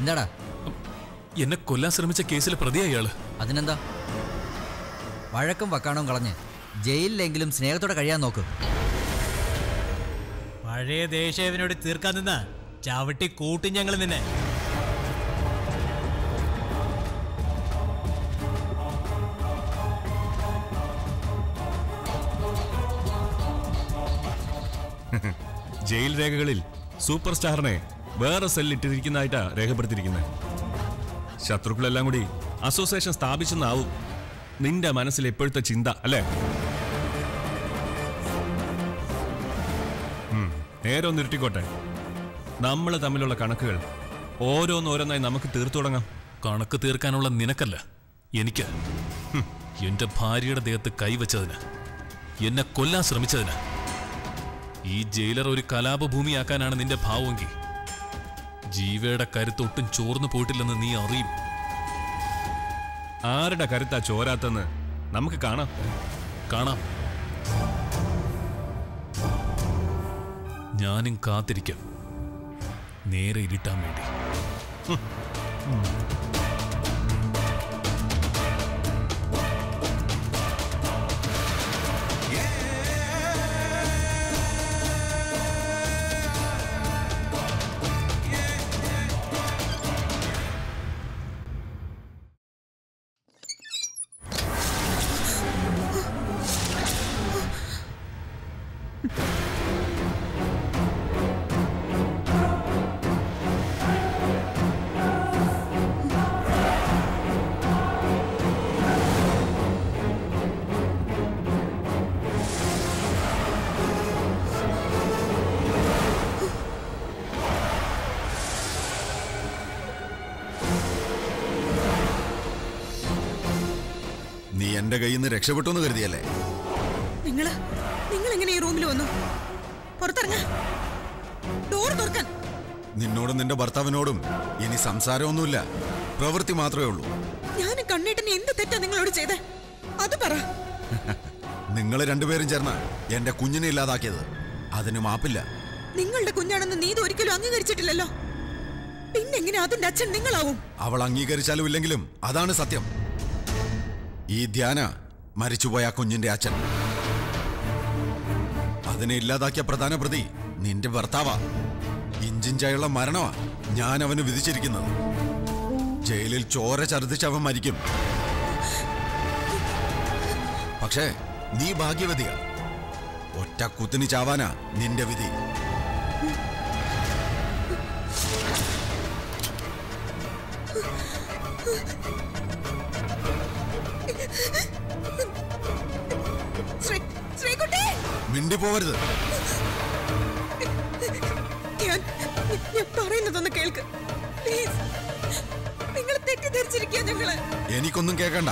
എന്താടാ എന്നെ കൊല്ലാൻ ശ്രമിച്ച കേസിലെ പ്രതിയാ ഇയാള് അതിനെന്താ വഴക്കും വക്കാണവും കളഞ്ഞ് ജയിലിലെങ്കിലും സ്നേഹത്തോടെ കഴിയാൻ നോക്ക് പഴയ ദേശേവനോട് തീർക്കാൻ നിന്ന ചവിട്ടി കൂട്ടി ഞങ്ങൾ നിന്നെ ജയിൽ രേഖകളിൽ സൂപ്പർ സ്റ്റാറിനെ വേറെ സെല്ലിട്ടിരിക്കുന്നതായിട്ടാ രേഖപ്പെടുത്തിയിരിക്കുന്നത് ശത്രുക്കളെല്ലാം കൂടി അസോസിയേഷൻ സ്ഥാപിച്ചെന്നാവും നിന്റെ മനസ്സിൽ ഇപ്പോഴത്തെ ചിന്ത അല്ലേ ഉം, നേരെ ഒന്ന് ഇരുട്ടിക്കോട്ടെ നമ്മൾ തമ്മിലുള്ള കണക്കുകൾ ഓരോന്നോരോന്നായി നമുക്ക് തീർത്തു തുടങ്ങാം കണക്ക് തീർക്കാനുള്ള നിനക്കല്ല എനിക്ക് ഹും, എന്റെ ഭാര്യയുടെ ദേഹത്ത് കൈവച്ചതിന് എന്നെ കൊല്ലാൻ ശ്രമിച്ചതിന് ഈ ജയിലർ ഒരു കലാപഭൂമിയാക്കാനാണ് നിന്റെ ഭാവമെങ്കിൽ ജീവയുടെ കരുത്ത് ഒട്ടും ചോർന്നു പോയിട്ടില്ലെന്ന് നീ അറിയും ആരുടെ കരുത്താ ചോരാത്തെന്ന് നമുക്ക് കാണാം കാണാം ഞാനും കാത്തിരിക്കാം നേരെ ഇരുട്ടാൻ വേണ്ടി നീ എന്റെ കയ്യിൽ നിന്ന് രക്ഷപ്പെട്ടു എന്ന് കരുതിയല്ലേ നിങ്ങള് നിങ്ങൾ എങ്ങനെ ഈ റൂമിൽ വന്നു പുറത്തിറങ്ങ ഡോർ തുറക്കാൻ നിന്നോടും നിന്റെ ഭർത്താവിനോടും ഇനി സംസാരമൊന്നുമില്ല പ്രവൃത്തി മാത്രമേ ഉള്ളൂ ഞാൻ കണ്ണീട്ടിന് എന്ത് തെറ്റാ നിങ്ങളോട് ചെയ്തേ അത് പറ നിങ്ങൾ രണ്ടുപേരും ചേർന്ന് എന്റെ കുഞ്ഞിനെ ഇല്ലാതാക്കിയത് അതിന് മാപ്പില്ല നിങ്ങളുടെ കുഞ്ഞാണെന്ന് നീ ഇത് ഒരിക്കലും അംഗീകരിച്ചിട്ടില്ലല്ലോ പിന്നെങ്ങനെ അതിന്റെ അച്ഛൻ നിങ്ങളാവും അവൾ അംഗീകരിച്ചാലും ഇല്ലെങ്കിലും അതാണ് സത്യം ഈ ധ്യാന മരിച്ചുപോയ ആ കുഞ്ഞിന്റെ അച്ഛൻ അതിനെ ഇല്ലാതാക്കിയ പ്രധാന പ്രതി നിന്റെ ഭർത്താവാ ഇഞ്ചിഞ്ചായുള്ള മരണമാ ഞാൻ അവന് വിധിച്ചിരിക്കുന്നത് ജയിലിൽ ചോര ഛർദ്ദിച്ച് അവൻ മരിക്കും പക്ഷേ നീ ഭാഗ്യവതിയാ ഒറ്റ കുത്തിന് ചാവാനാ നിന്റെ വിധി ശ്രീ ശ്രീകുട്ടി മിണ്ടി പോവരുത് ഞാൻ ഞാൻ പറയുന്നതൊന്ന് കേൾക്ക് പ്ലീസ് നിങ്ങൾ തെറ്റിദ്ധരിച്ചിരിക്കുക ഞങ്ങള് എനിക്കൊന്നും കേൾക്കണ്ട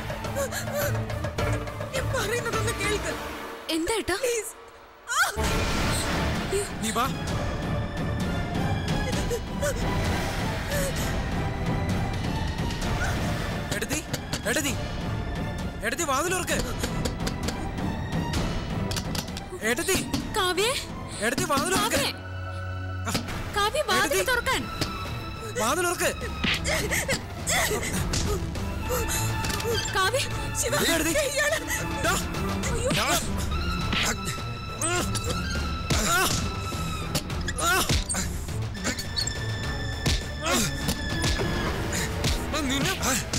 ഞാൻ പറയുന്നതൊന്ന് കേൾക്ക് എന്താ ഏട്ടാ പ്ലീസ് നീ വാ എടുത്തി എടുത്തി എടുത്തി വാതിലോർക്ക് എടുത്തി കാവ്യേ എടുത്തി വാതിലോർക്ക് കാവ്യേ കാവ്യ വാതിൽ എഴുതി. തുറക്കാൻ വാതിലോർക്ക് കാവ്യ ശിവ എടുത്തി ഇയാള് നിന്നെ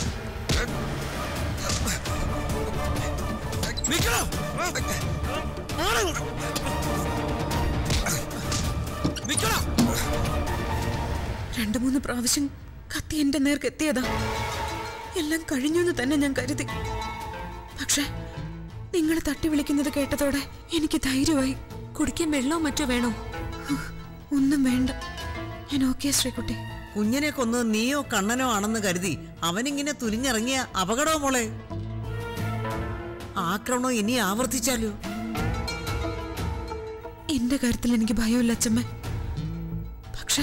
നിക്കണം നിക്കണം രണ്ടു മൂന്ന് പ്രാവശ്യം കത്തി എന്റെ നേർക്ക് എത്തിയതാ എല്ലാം കഴിഞ്ഞു എന്ന് തന്നെ ഞാൻ കരുതി പക്ഷെ നിങ്ങൾ തട്ടി വിളിക്കുന്നത് കേട്ടതോടെ എനിക്ക് ധൈര്യമായി കുടിക്കാൻ വെള്ളമോ മറ്റോ വേണോ ഒന്നും വേണ്ട ഞാൻ ഓക്കെ ശ്രീകുട്ടി കുഞ്ഞിനെ കൊന്നത് നീയോ കണ്ണനോ ആണെന്ന് കരുതി അവനിങ്ങനെ തുനിഞ്ഞിറങ്ങിയ അപകടമോ മോളെ ആക്രമണം ഇനി ആവർത്തിച്ചാലോ എന്റെ കാര്യത്തിൽ എനിക്ക് ഭയമില്ല അച്ഛമ്മ പക്ഷേ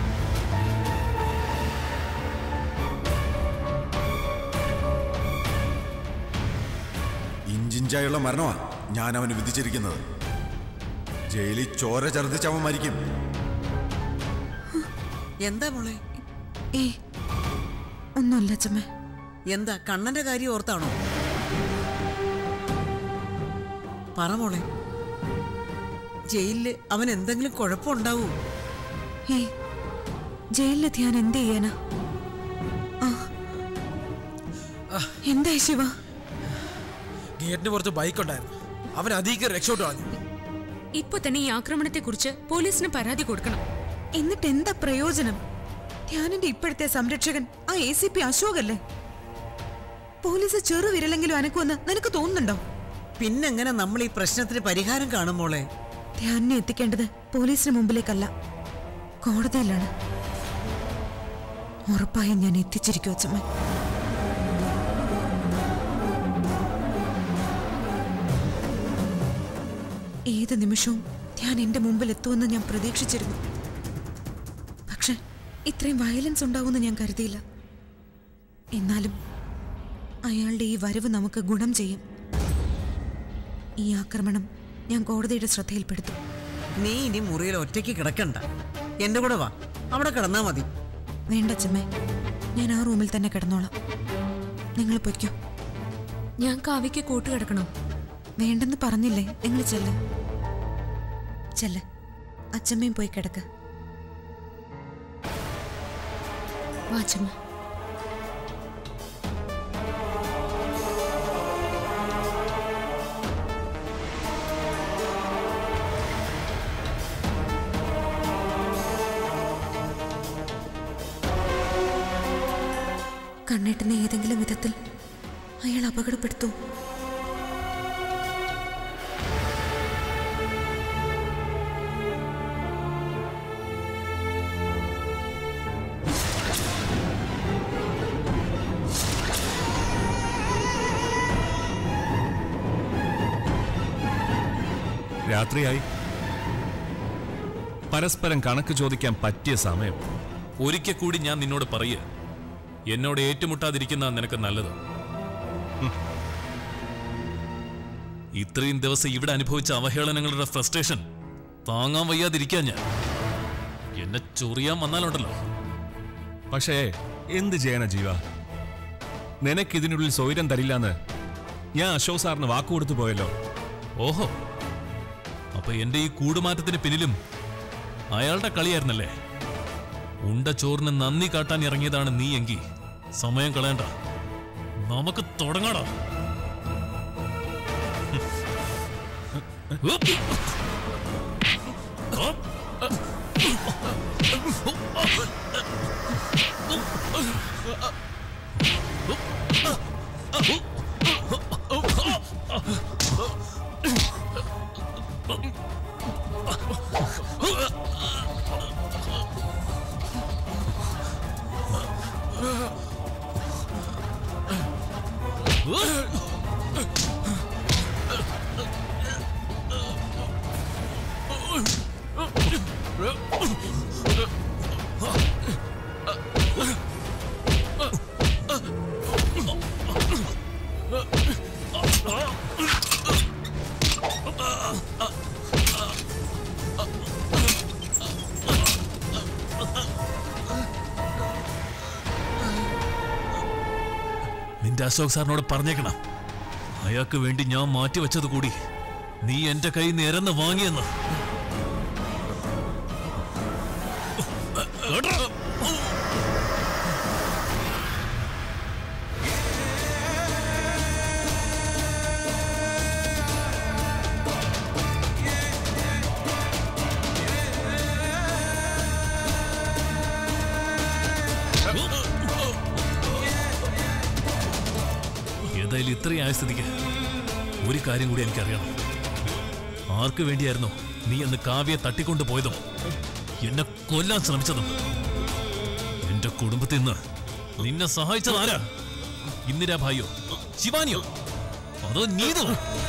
ഇഞ്ചിഞ്ചായുള്ള മരണമാ ഞാൻ അവന് വിധിച്ചിരിക്കുന്നത് ജയിലിൽ ചോര ഛർദ്ദിച്ച് അവൻ മരിക്കും എന്താ മോളെ ഏ ഒന്നുമില്ല അച്ഛമ്മേ എന്താ കണ്ണന്റെ കാര്യം ഓർത്താണോ പറ മോളെ ജയിലില് അവൻ എന്തെങ്കിലും കുഴപ്പമുണ്ടാവൂ ഏ ജയിലിലെത്തി ഞാൻ എന്ത് ചെയ്യാനാ ആ എന്തായി ശിവ ഗേറ്റിന് പുറത്ത് ബൈക്ക് ഉണ്ടായിരുന്നു അവൻ അധികം രക്ഷോട്ട് കളഞ്ഞു ഇപ്പൊ തന്നെ ഈ ആക്രമണത്തെ കുറിച്ച് പോലീസിന് പരാതി കൊടുക്കണം എന്നിട്ട് എന്താ പ്രയോജനം ധ്യാനിന്റെ ഇപ്പോഴത്തെ സംരക്ഷകൻ ആ എ സി പി അശോകല്ലേ പോലീസ് ചെറുവിരലെങ്കിലും അനക്കുമെന്ന് നിനക്ക് തോന്നുന്നുണ്ടോ പിന്നെങ്ങനെ നമ്മൾ ഈ പ്രശ്നത്തിന് പരിഹാരം കാണും മോളെ ധ്യാനിനെ എത്തിക്കേണ്ടത് പോലീസിന് മുമ്പിലേക്കല്ല കോടതിയിലാണ് ഉറപ്പായും ഞാൻ എത്തിച്ചിരിക്കും അച്ഛമ്മ ഏത് നിമിഷവും ധ്യാൻ എന്റെ മുമ്പിൽ എത്തുമെന്ന് ഞാൻ പ്രതീക്ഷിച്ചിരുന്നു പക്ഷെ ഇത്രയും വയലൻസ് ഉണ്ടാവുമെന്ന് ഞാൻ കരുതിയില്ല എന്നാലും അയാളുടെ ഈ വരവ് നമുക്ക് ഗുണം ചെയ്യും ഈ ആക്രമണം ഞാൻ കോടതിയുടെ ശ്രദ്ധയിൽപ്പെടുത്തും നീ ഇനി മുറിയിൽ ഒറ്റയ്ക്ക് കിടക്കണ്ട എന്റെ കൂടെ വാ അവിടെ കിടന്നാ മതി വേണ്ട അച്ഛമ്മേ ഞാൻ ആ റൂമിൽ തന്നെ കിടന്നോളാം നിങ്ങൾ പൊയ്ക്കോ ഞാൻ കാവ്യക്ക് കൂട്ടുകിടക്കണോ വേണ്ടെന്ന് പറഞ്ഞില്ലേ നിങ്ങൾ ചെല്ല ചെല്ല അച്ഛമ്മയും പോയി കിടക്ക വാച്ചമ്മ കണ്ണേട്ടനെ ഏതെങ്കിലും വിധത്തിൽ അയാൾ അപകടപ്പെടുത്തൂ രാത്രിയായി പരസ്പരം കണക്ക് ചോദിക്കാൻ പറ്റിയ സമയം ഒരിക്കൽ കൂടി ഞാൻ നിന്നോട് പറയുക എന്നോട് ഏറ്റുമുട്ടാതിരിക്കുന്ന നിനക്ക് നല്ലത് ഹും. ഇത്രയും ദിവസം ഇവിടെ അനുഭവിച്ച അവഹേളനങ്ങളുടെ ഫ്രസ്ട്രേഷൻ താങ്ങാൻ വയ്യാതിരിക്കാൻ ഞാൻ എന്നെ ചൊറിയാൻ വന്നാലുണ്ടല്ലോ പക്ഷേ എന്ത് ചെയ്യണ ജീവ നിനക്കിതിനുള്ളിൽ സ്വൈരം തരില്ലാന്ന് ഞാൻ അശോക് സാറിന് വാക്കുകൊടുത്തു പോയല്ലോ ഓഹോ അപ്പൊ എന്റെ ഈ കൂടുമാറ്റത്തിന് പിന്നിലും അയാളുടെ കളിയായിരുന്നല്ലേ ഉണ്ട ചോറിന് നന്ദി കാട്ടാൻ ഇറങ്ങിയതാണ് നീ എങ്കിൽ സമയം കളയണ്ട നമുക്ക് തുടങ്ങാടാ നിന്റെ അശോക് സാറിനോട് പറഞ്ഞേക്കണം അയാൾക്ക് വേണ്ടി ഞാൻ മാറ്റിവെച്ചത് കൂടി നീ എന്റെ കൈ നിരന്ന് വാങ്ങിയെന്ന് കേട്ടോ? ഏതായാലും ഇത്രയും ആയ സ്ഥിതിക്ക് ഒരു കാര്യം കൂടി എനിക്കറിയണം ആർക്ക് വേണ്ടിയായിരുന്നു നീ അന്ന് കാവ്യെ തട്ടിക്കൊണ്ടു പോയതും എന്നെ കൊല്ലാൻ ശ്രമിച്ചതും എന്റെ കുടുംബത്തിൽ നിന്ന് നിന്നെ സഹായിച്ചത് ആരാ ഇന്ദിരാഭായിയോ ശിവാനിയോ അതോ നീതോ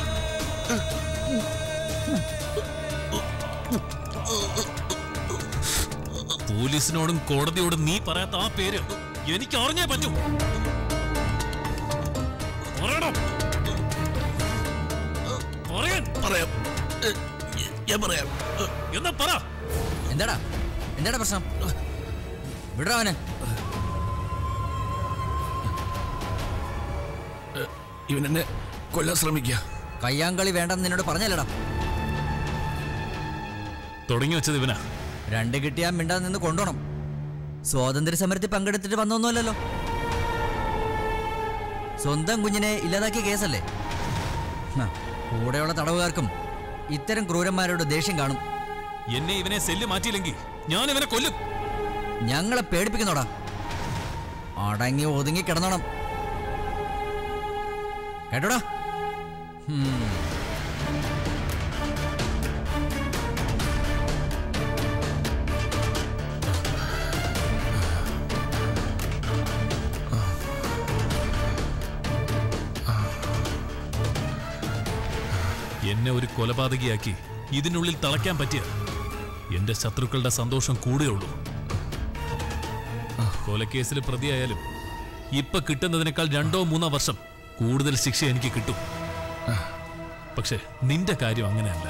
പോലീസിനോടും കോടതിയോടും നീ പറയാത്ത ആ പേര് എനിക്ക് അറിഞ്ഞേ പറ്റൂ പറയണം പറയാൻ പറയാം ഞാൻ പറയാം എന്നാ പറ എന്താടാ എന്താടാ പ്രശ്നം വിടറാ അവനെ ഇവൻ എന്നെ കൊല്ലാൻ ശ്രമിക്കുക കയ്യാങ്കളി വേണ്ടെന്ന് നിന്നോട് പറഞ്ഞല്ലടാ തുടങ്ങി വെച്ചത് ഇവനാ രണ്ട് കിട്ടിയാൽ മിണ്ടാതെ നിന്ന് കൊണ്ടുപോകണം സ്വാതന്ത്ര്യ സമരത്തിൽ പങ്കെടുത്തിട്ട് വന്നൊന്നുമല്ലല്ലോ സ്വന്തം കുഞ്ഞിനെ ഇല്ലാതാക്കിയ കേസല്ലേ ഹ, കൂടെയുള്ള തടവുകാർക്കും ഇത്തരം ക്രൂരന്മാരോട് ദേഷ്യം കാണും എന്നെ ഇവനെ സെല്ല് മാറ്റിയില്ലെങ്കിൽ ഞാൻ ഇവനെ കൊല്ലും ഞങ്ങളെ പേടിപ്പിക്കുന്നോടാ അടങ്ങി ഒതുങ്ങി കിടന്നോണം കേട്ടോടാ ഹും. എന്നെ ഒരു കൊലപാതകിയാക്കി ഇതിനുള്ളിൽ തളയ്ക്കാൻ പറ്റിയ എന്റെ ശത്രുക്കളുടെ സന്തോഷം കൂടുകയുള്ളൂ കൊലക്കേസിൽ പ്രതിയായാലും ഇപ്പൊ കിട്ടുന്നതിനേക്കാൾ രണ്ടോ മൂന്നോ വർഷം കൂടുതൽ ശിക്ഷ എനിക്ക് കിട്ടും പക്ഷെ നിന്റെ കാര്യം അങ്ങനെയല്ല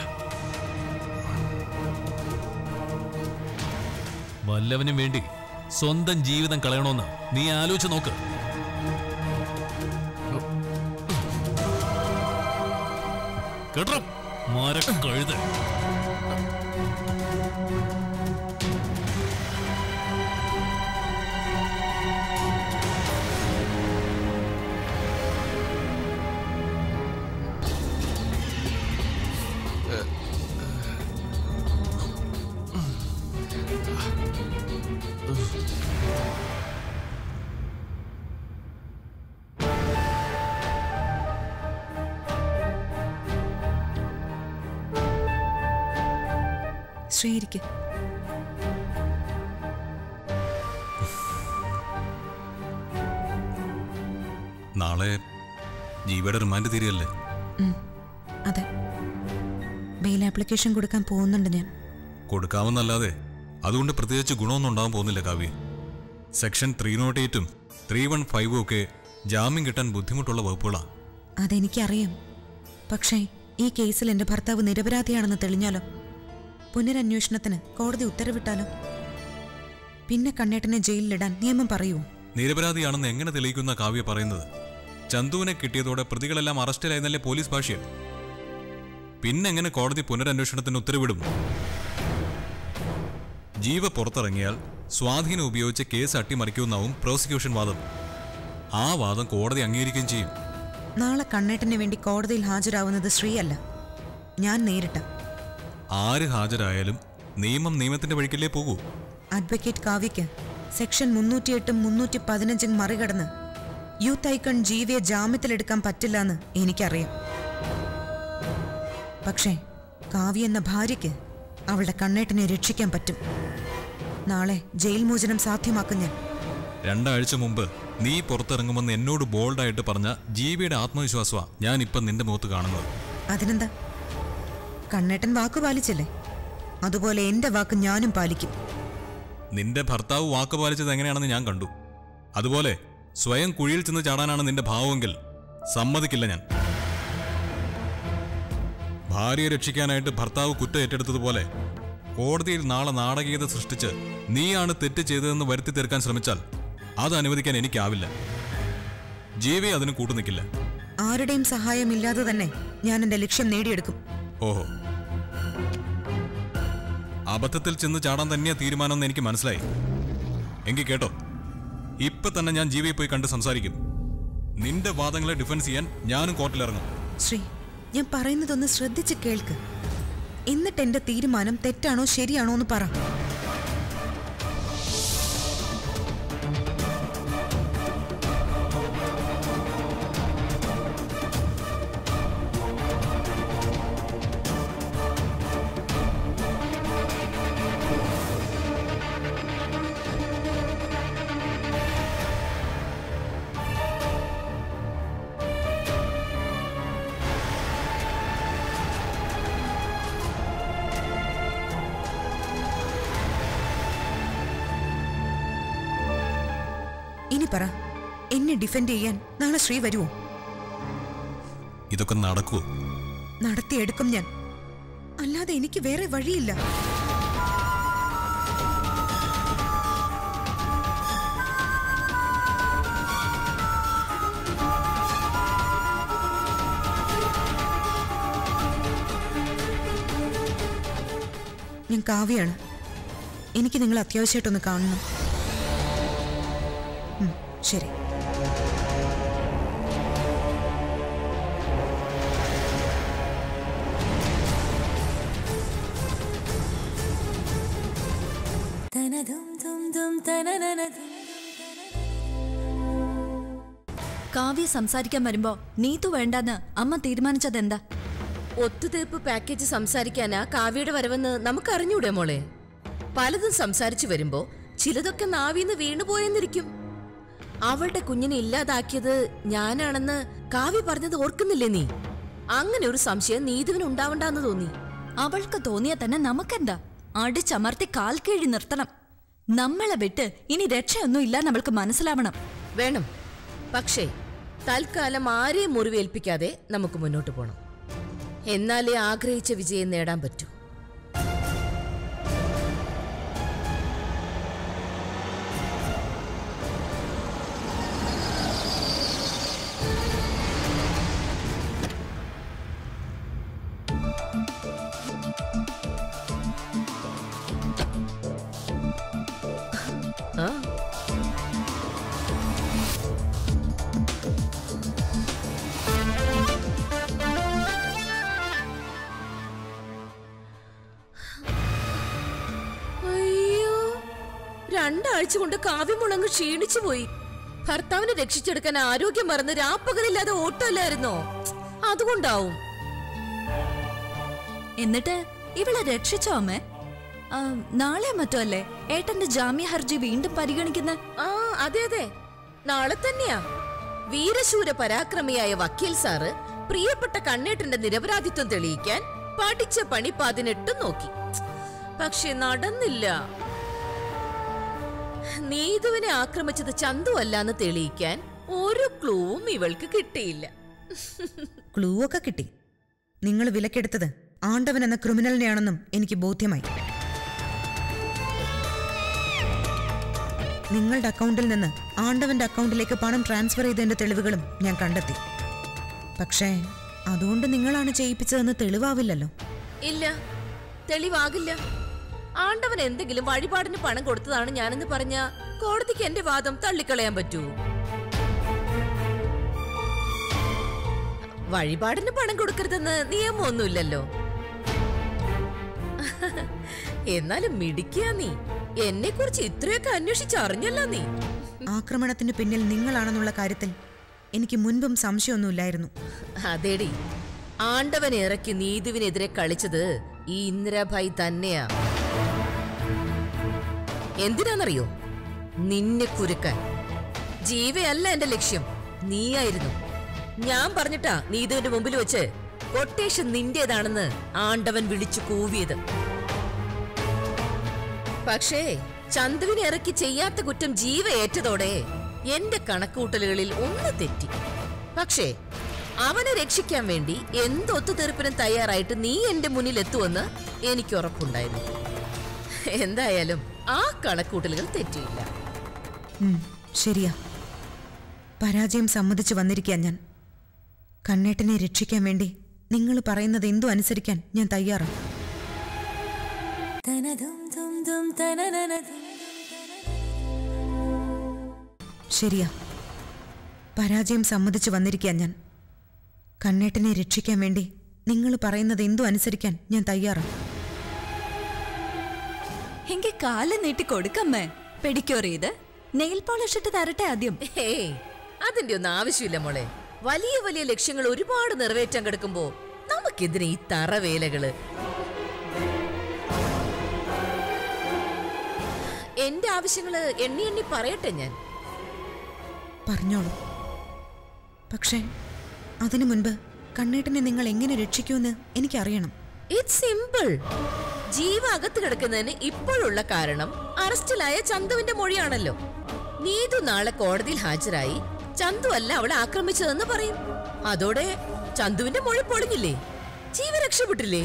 വല്ലവനും വേണ്ടി സ്വന്തം ജീവിതം കളയണോന്ന് നീ ആലോചിച്ച് നോക്ക് കേട്ടോ മരക്കഴുത് ശ്രീയിരിക്കും നാളെ ജീവയുടെ റിമാൻഡ് തീരുകയല്ലേ അതെ ബെയിൽ ആപ്ലിക്കേഷൻ കൊടുക്കാൻ പോകുന്നുണ്ട് ഞാൻ കൊടുക്കാമെന്നല്ലാതെ അതുകൊണ്ട് പ്രത്യേകിച്ച് ഗുണമൊന്നും ഉണ്ടാകാൻ പോകുന്നില്ല കാവ്യ സെക്ഷൻ ത്രീ നോട്ട് എയ്റ്റും ത്രീ വൺ ഫൈവും ഒക്കെ ജാമ്യം കിട്ടാൻ ബുദ്ധിമുട്ടുള്ള വകുപ്പുകളാണ് അതെനിക്കറിയാം പക്ഷേ ഈ കേസിൽ എൻ്റെ ഭർത്താവ് നിരപരാധിയാണെന്ന് തെളിഞ്ഞാലോ പുനരന്വേഷണത്തിന് കോടതി ഉത്തരവിട്ടാലോ പിന്നെ കണ്ണേട്ടനെ ജയിലിലിടാൻ നിയമം പറയൂ നിരപരാധിയാണെന്ന് എങ്ങനെ തെളിയിക്കുന്ന കാവ്യ പറയുന്നത് ചന്തുവിനെ കിട്ടിയതോടെ പ്രതികളെല്ലാം അറസ്റ്റിലായെന്നല്ലേ പോലീസ് ഭാഷ്യം പിന്നെങ്ങനെ കോടതി പുനരന്വേഷണത്തിന് ഉത്തരവിടും ജീവ പുറത്തിറങ്ങിയാൽ സ്വാധീനം ഉപയോഗിച്ച് കേസ് അട്ടിമറിക്കുമെന്നാവും പ്രോസിക്യൂഷൻ വാദം ആ വാദം കോടതി അംഗീകരിക്കുകയും ചെയ്യും നാളെ കണ്ണേട്ടന് വേണ്ടി കോടതിയിൽ ഹാജരാവുന്നത് ശ്രീയല്ല ഞാൻ നേരിട്ട ആര് ഹാജരായാലും നിയമം നിയമത്തിന്റെ വഴിക്കല്ലേ പോകൂ അഡ്വക്കേറ്റ് കാവ്യയ്ക്ക് സെക്ഷൻ മുന്നൂറ്റിയെട്ടും മുന്നൂറ്റി പതിനഞ്ചും മറികടന്ന് യൂത്ത് ഐക്കൺ ജീവിയെ ജാമ്യത്തിലെടുക്കാൻ പറ്റില്ലെന്ന് എനിക്കറിയാം പക്ഷേ കാവ്യ എന്ന ഭാര്യയ്ക്ക് അവളുടെ കണ്ണേട്ടനെ രക്ഷിക്കാൻ പറ്റും നാളെ ജയിൽ മോചനം സാധ്യമാക്കും ഞാൻ രണ്ടാഴ്ച മുമ്പ് നീ പുറത്തിറങ്ങുമെന്ന് എന്നോട് ബോൾഡായിട്ട് പറഞ്ഞ ജീവിയുടെ ആത്മവിശ്വാസമാ ഞാൻ ഇപ്പം നിന്റെ മുഖത്ത് കാണുന്നത് അതിനെന്താ കണ്ണേട്ടൻ വാക്കു പാലിച്ചില്ലേ അതുപോലെ എന്റെ വാക്ക് ഞാനും പാലിക്കും നിന്റെ ഭർത്താവ് വാക്ക് പാലിച്ചത് എങ്ങനെയാണെന്ന് ഞാൻ കണ്ടു അതുപോലെ സ്വയം കുഴിയിൽ ചെന്ന് ചാടാനാണ് നിന്റെ ഭാവമെങ്കിൽ സമ്മതിക്കില്ല ഞാൻ ഭാര്യയെ രക്ഷിക്കാനായിട്ട് ഭർത്താവ് കുറ്റം ഏറ്റെടുത്തതുപോലെ കോടതിയിൽ നാളെ നാടകീയത സൃഷ്ടിച്ച് നീയാണ് തെറ്റ് ചെയ്തതെന്ന് വരുത്തി തീർക്കാൻ ശ്രമിച്ചാൽ അത് അനുവദിക്കാൻ എനിക്കാവില്ല ജീവി അതിന് കൂട്ടുനിൽക്കില്ല ആരുടെയും സഹായമില്ലാതെ തന്നെ ഞാൻ എന്റെ ലക്ഷ്യം നേടിയെടുക്കും ഓഹോ അബദ്ധത്തിൽ ചെന്ന് ചാടാൻ തന്നെയാ തീരുമാനമെന്ന് എനിക്ക് മനസ്സിലായി എങ്കിൽ കേട്ടോ ഇപ്പൊ തന്നെ ഞാൻ ജീവിയെ പോയി കണ്ട് സംസാരിക്കും നിന്റെ വാദങ്ങളെ ഡിഫൻസ് ചെയ്യാൻ ഞാനും കോർട്ടിലിറങ്ങും ശ്രീ ഞാൻ പറയുന്നതൊന്ന് ശ്രദ്ധിച്ച് കേൾക്ക് എന്നിട്ട് എന്റെ തീരുമാനം തെറ്റാണോ ശരിയാണോ എന്ന് പറ ഇനി പറ എന്നെ ഡിഫെൻഡ് ചെയ്യാൻ നാളെ ശ്രീ വരുമോ ഇതൊക്കെ നടക്കുവോ നടത്തിയെടുക്കും ഞാൻ അല്ലാതെ എനിക്ക് വേറെ വഴിയില്ല ഞാൻ കാവ്യാണ് എനിക്ക് നിങ്ങൾ അത്യാവശ്യമായിട്ടൊന്ന് കാണണം ഉം, ശരി കാവ്യ സംസാരിക്കാൻ വരുമ്പോ നീതു വേണ്ടെന്ന് അമ്മ തീരുമാനിച്ചതെന്താ ഒത്തുതീർപ്പ് പാക്കേജ് സംസാരിക്കാനാ കാവ്യയുടെ വരവെന്ന് നമുക്കറിഞ്ഞൂടെ മോളെ പലതും സംസാരിച്ചു വരുമ്പോ ചിലതൊക്കെ നാവിന്ന് വീണുപോയെന്നിരിക്കും അവളുടെ കുഞ്ഞിനെ ഇല്ലാതാക്കിയത് ഞാനാണെന്ന് കാവ്യ പറഞ്ഞത് ഓർക്കുന്നില്ലേ നീ അങ്ങനെ ഒരു സംശയം നീതുവിന് ഉണ്ടാവണ്ടെന്ന് തോന്നി അവൾക്ക് തോന്നിയാ തന്നെ നമുക്കെന്താ അടിച്ചമർത്തി കാൽ കീഴി നിർത്തണം നമ്മളെ വിട്ട് ഇനി രക്ഷയൊന്നും ഇല്ല നമ്മൾക്ക് മനസ്സിലാവണം വേണം പക്ഷേ തൽക്കാലം ആരെയും മുറിവേൽപ്പിക്കാതെ നമുക്ക് മുന്നോട്ട് പോകണം എന്നാലേ ആഗ്രഹിച്ച വിജയം നേടാൻ പറ്റൂ ആ അയ്യോ രണ്ടാഴ്ച കൊണ്ട് കാവ്യമുളങ്ങ് ക്ഷീണിച്ചു പോയി ഭർത്താവിനെ രക്ഷിച്ചെടുക്കാൻ ആരോഗ്യം മറന്ന് രാപ്പകലില്ലാതെ ഓട്ടമല്ലായിരുന്നോ അതുകൊണ്ടാവും എന്നിട്ട് ഇവളെ രക്ഷിച്ചോ അമ്മേ ആ, നാളെ മറ്റോ അല്ലേ ഏട്ടന്റെ ജാമ്യ ഹർജി വീണ്ടും പരിഗണിക്കുന്ന ആ അതെ അതെ നാളെ തന്നെയാ വീരശൂര പരാക്രമിയായ വക്കീൽ സാറ് പ്രിയപ്പെട്ട കണ്ണേട്ടന്റെ നിരപരാധിത്വം തെളിയിക്കാൻ പഠിച്ച പണി പതിനെട്ടും നോക്കി പക്ഷെ നടന്നില്ല നീതുവിനെ ആക്രമിച്ചത് ചന്തു അല്ലാന്ന് തെളിയിക്കാൻ ഒരു ക്ലൂവും ഇവൾക്ക് കിട്ടിയില്ല ക്ലൂ ഒക്കെ കിട്ടി നിങ്ങൾ വിലക്കെടുത്തത് ആണ്ടവൻ എന്ന ക്രിമിനലിനെയാണെന്നും എനിക്ക് ബോധ്യമായി നിങ്ങളുടെ അക്കൗണ്ടിൽ നിന്ന് ആണ്ടവന്റെ അക്കൗണ്ടിലേക്ക് പണം ട്രാൻസ്ഫർ ചെയ്തതിന്റെ തെളിവുകളും ഞാൻ കണ്ടെത്തി പക്ഷേ അതുകൊണ്ട് നിങ്ങളാണ് ചെയ്യിപ്പിച്ചതെന്ന് തെളിവാവില്ലല്ലോ ഇല്ല തെളിവാകില്ല ആണ്ടവൻ എന്തെങ്കിലും വഴിപാടിന് പണം കൊടുത്തതാണ് ഞാനെന്ന് പറഞ്ഞ കോടതിക്ക് എന്റെ വാദം തള്ളിക്കളയാൻ പറ്റൂ വഴിപാടിന് പണം കൊടുക്കരുതെന്ന് നിയമമൊന്നുമില്ലല്ലോ എന്നാലും മിടിക്കുക നീ എന്നെ കുറിച്ച് ഇത്രയൊക്കെ അന്വേഷിച്ചറിഞ്ഞല്ല നീ ആക്രമണത്തിന് പിന്നിൽ നിങ്ങളാണെന്നുള്ള കാര്യത്തിൽ എനിക്ക് മുൻപും സംശയമൊന്നുമില്ലായിരുന്നു അതേടി ആണ്ടവൻ ഇറക്കി നീതുവിനെതിരെ കളിച്ചത് ഈ ഇന്ദിരാഭായി തന്നെയാ എന്തിനാന്നറിയോ നിന്നെ കുരുക്കാൻ ജീവയല്ല എന്റെ ലക്ഷ്യം നീയായിരുന്നു ഞാൻ പറഞ്ഞിട്ടാ നീതുവിന്റെ മുമ്പിൽ വെച്ച് കൊട്ടേഷൻ നിന്റേതാണെന്ന് ആണ്ടവൻ വിളിച്ചു കൂവിയത് പക്ഷേ ചന്തുവിനെ ഇറക്കി ചെയ്യാത്ത കുറ്റം ജീവ ഏറ്റതോടെ എന്റെ കണക്കൂട്ടലുകളിൽ ഒന്ന് തെറ്റി പക്ഷേ അവനെ രക്ഷിക്കാൻ വേണ്ടി എന്ത് ഒത്തുതീർപ്പിനും തയ്യാറായിട്ട് നീ എന്റെ മുന്നിൽ എത്തുമെന്ന് എനിക്ക് ഉറപ്പുണ്ടായിരുന്നു എന്തായാലും ആ കണക്കൂട്ടലുകൾ തെറ്റിയില്ല ഉം, ശരിയാ പരാജയം സമ്മതിച്ചു വന്നിരിക്കാൻ ഞാൻ കണ്ണേട്ടനെ രക്ഷിക്കാൻ വേണ്ടി നിങ്ങൾ പറയുന്നത് എന്തു അനുസരിക്കാൻ ഞാൻ തയ്യാറാണ് ശരിയാ പരാജയം സമ്മതിച്ചു വന്നിരിക്കാൻ ഞാൻ കണ്ണേട്ടനെ രക്ഷിക്കാൻ വേണ്ടി നിങ്ങൾ പറയുന്നത് എന്തു അനുസരിക്കാൻ ഞാൻ തയ്യാറാണ് എങ്കിൽ കാല് നീട്ടി കൊടുക്കമ്മേ പെഡിക്യൂർ ചെയ്ത് നെയിൽ പോളിഷ് ഇട്ട് തരട്ടെ ആദ്യം ഹേയ് അതിന്റെ ഒന്നും ആവശ്യമില്ല മോളെ വലിയ വലിയ ലക്ഷ്യങ്ങൾ ഒരുപാട് നിറവേറ്റാൻ കിടക്കുമ്പോ നമുക്കെതിരെ ഈ തറവേലകള് എന്റെ ആവശ്യങ്ങള് എണ്ണി എണ്ണി പറയട്ടെ ഞാൻ പറഞ്ഞോളൂ പക്ഷേ അതിനു മുൻപ് കണ്ണേട്ടനെ നിങ്ങൾ എങ്ങനെ രക്ഷിക്കുമെന്ന് എനിക്കറിയണം ഇറ്റ്സ് സിമ്പിൾ ജീവ അകത്ത് കിടക്കുന്നതിന് ഇപ്പോഴുള്ള കാരണം അറസ്റ്റിലായ ചന്തുവിന്റെ മൊഴിയാണല്ലോ നീതു നാളെ കോടതിയിൽ ഹാജരായി ചന്തു അല്ല അവളെ ആക്രമിച്ചതെന്ന് പറയും അതോടെ ചന്തുവിന്റെ മൊഴി പൊളിഞ്ഞില്ലേ ജീവ രക്ഷപ്പെട്ടില്ലേ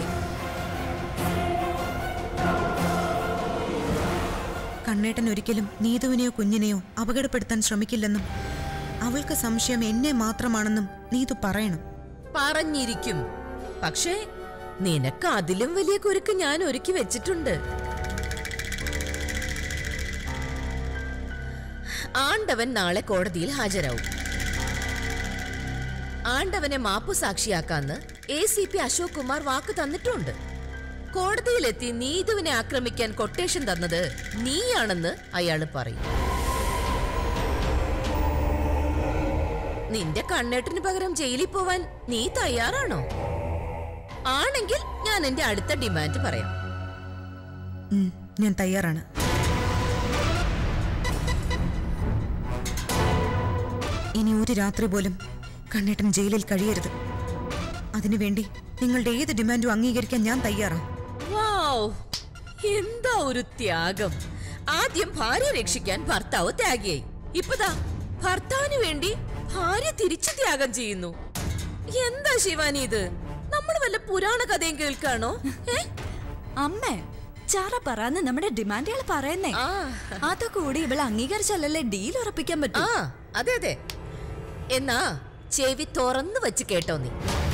കണ്ണേട്ടൻ ഒരിക്കലും നീതുവിനെയോ കുഞ്ഞിനെയോ അപകടപ്പെടുത്താൻ ശ്രമിക്കില്ലെന്നും അവൾക്ക് സംശയം എന്നെ മാത്രമാണെന്നും നീതു പറയണം പറഞ്ഞിരിക്കും പക്ഷേ നിനക്ക് അതിലും വലിയ കുരുക്ക് ഞാൻ ഒരുക്കി വെച്ചിട്ടുണ്ട് ആണ്ടവൻ നാളെ കോടതിയിൽ ഹാജരാവും ആണ്ടവനെ മാപ്പു സാക്ഷിയാക്കാന്ന് A C P Ashok Kumar വാക്ക് തന്നിട്ടുണ്ട് കോടതിയിലെത്തി നീതുവിനെ ആക്രമിക്കാൻ കൊട്ടേഷൻ തന്നത് നീയാണെന്ന് അയാള് പറയും നിന്റെ കണ്ണേട്ടിന് പകരം ജയിലിൽ പോവാൻ നീ തയ്യാറാണോ ആണെങ്കിൽ ഞാൻ എന്റെ അടുത്ത ഡിമാൻഡ് പറയാം ഉം, ഞാൻ തയ്യാറാണ് ഇനി ഒരു രാത്രി പോലും കണ്ണേട്ടൻ ജയിലിൽ കഴിയരുത് അതിനുവേണ്ടി നിങ്ങളുടെ ഏത് ഡിമാൻഡും അംഗീകരിക്കാൻ ഞാൻ തയ്യാറാണ് വൗ, എന്താ ഒരു ത്യാഗം ആദ്യം ഭാര്യ രക്ഷിക്കാൻ ഭർത്താവ് ത്യാഗിയായി ഇപ്പതാ ഭർത്താവിന് വേണ്ടി ഭാര്യ തിരിച്ചു ത്യാഗം ചെയ്യുന്നു എന്താ ശിവാനി ഇത് നമ്മൾ വല്ല പുരാണ കഥയും കേൾക്കാണോ ഏ അമ്മേ ചാറ പറയാന്ന് നമ്മുടെ ഡിമാൻഡുകൾ പറയുന്നേ ആ. അതൊക്കെ കൂടി ഇവളെ അംഗീകരിച്ചാലല്ലേ ഡീൽ ഉറപ്പിക്കാൻ പറ്റൂ ആ അതെ അതെ എന്നാ ചെവി തുറന്നു വെച്ച് കേട്ടോ നീ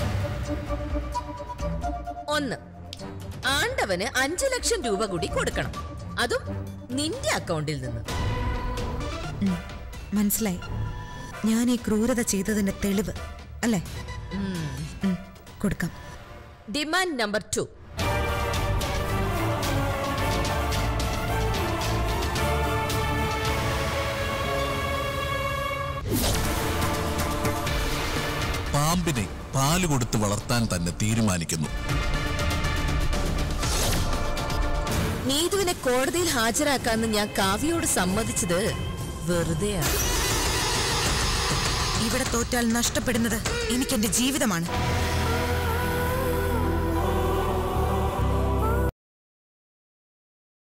ഒന്ന് ആണ്ടവന് അഞ്ചു ലക്ഷം രൂപ കൂടി കൊടുക്കണം അതും നിന്റെ അക്കൗണ്ടിൽ നിന്ന് ഉം, മനസ്സിലായി ഞാൻ ഈ ക്രൂരത ചെയ്തതിന്റെ തെളിവ് അല്ലേ ഉം, കൊടുക്കാം ഡിമാൻഡ് നമ്പർ ടു പാമ്പിനെ പാല് കൊടുത്ത് വളർത്താൻ തന്നെ തീരുമാനിക്കുന്നു നീതുവിനെ കോടതിയിൽ ഹാജരാക്കാന്ന് ഞാൻ കാവ്യയോട് സമ്മതിച്ചത് വെറുതെയാണ് ഇവിടെ തോറ്റാൽ നഷ്ടപ്പെടുന്നത് എനിക്ക് എന്റെ ജീവിതമാണ്